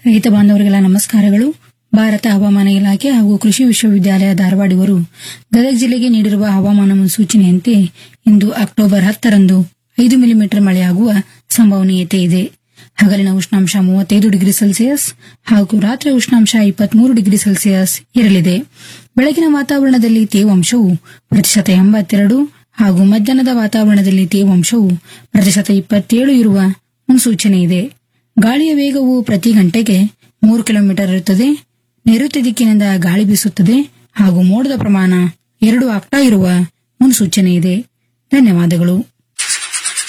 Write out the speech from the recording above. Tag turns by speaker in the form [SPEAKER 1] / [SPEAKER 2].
[SPEAKER 1] ರೈತ ಬಾಂಧವರಿಗೆಲ್ಲ ನಮಸ್ಕಾರಗಳು ಭಾರತ ಹವಾಮಾನ ಇಲಾಖೆ ಹಾಗೂ ಕೃಷಿ ವಿಶ್ವವಿದ್ಯಾಲಯ ಧಾರವಾಡ ಇವರು ಗದಗ ಜಿಲ್ಲೆಗೆ ನೀಡಿರುವ ಹವಾಮಾನ ಮುನ್ಸೂಚನೆಯಂತೆ ಇಂದು ಅಕ್ಟೋಬರ್ ಹತ್ತರಂದು ಐದು ಮಿಲಿಮೀಟರ್ ಮಳೆಯಾಗುವ ಸಂಭವನೀಯತೆ ಇದೆ ಹಗಲಿನ ಉಷ್ಣಾಂಶ ಮೂವತ್ತೈದು ಡಿಗ್ರಿ ಸೆಲ್ಸಿಯಸ್ ಹಾಗೂ ರಾತ್ರಿ ಉಷ್ಣಾಂಶ ಇಪ್ಪತ್ಮೂರು ಡಿಗ್ರಿ ಸೆಲ್ಸಿಯಸ್ ಇರಲಿದೆ ಬೆಳಗಿನ ವಾತಾವರಣದಲ್ಲಿ ತೇವಾಂಶವು ಪ್ರತಿಶತ ಎಂಬತ್ತೆರಡು ಹಾಗೂ ಮಧ್ಯಾಹ್ನದ ವಾತಾವರಣದಲ್ಲಿ ತೇವಾಂಶವು ಪ್ರತಿಶತ ಇಪ್ಪತ್ತೇಳು ಇರುವ ಮುನ್ಸೂಚನೆ ಇದೆ ಗಾಳಿಯ ವೇಗವು ಪ್ರತಿ ಗಂಟೆಗೆ ಮೂರು ಕಿಲೋಮೀಟರ್ ಇರುತ್ತದೆ ನೈಋತ್ಯ ದಿಕ್ಕಿನಿಂದ ಗಾಳಿ ಬೀಸುತ್ತದೆ ಹಾಗೂ ಮೋಡದ ಪ್ರಮಾಣ ಎರಡು ಆಗ್ತಾ ಇರುವ ಮುನ್ಸೂಚನೆ ಇದೆ ಧನ್ಯವಾದಗಳು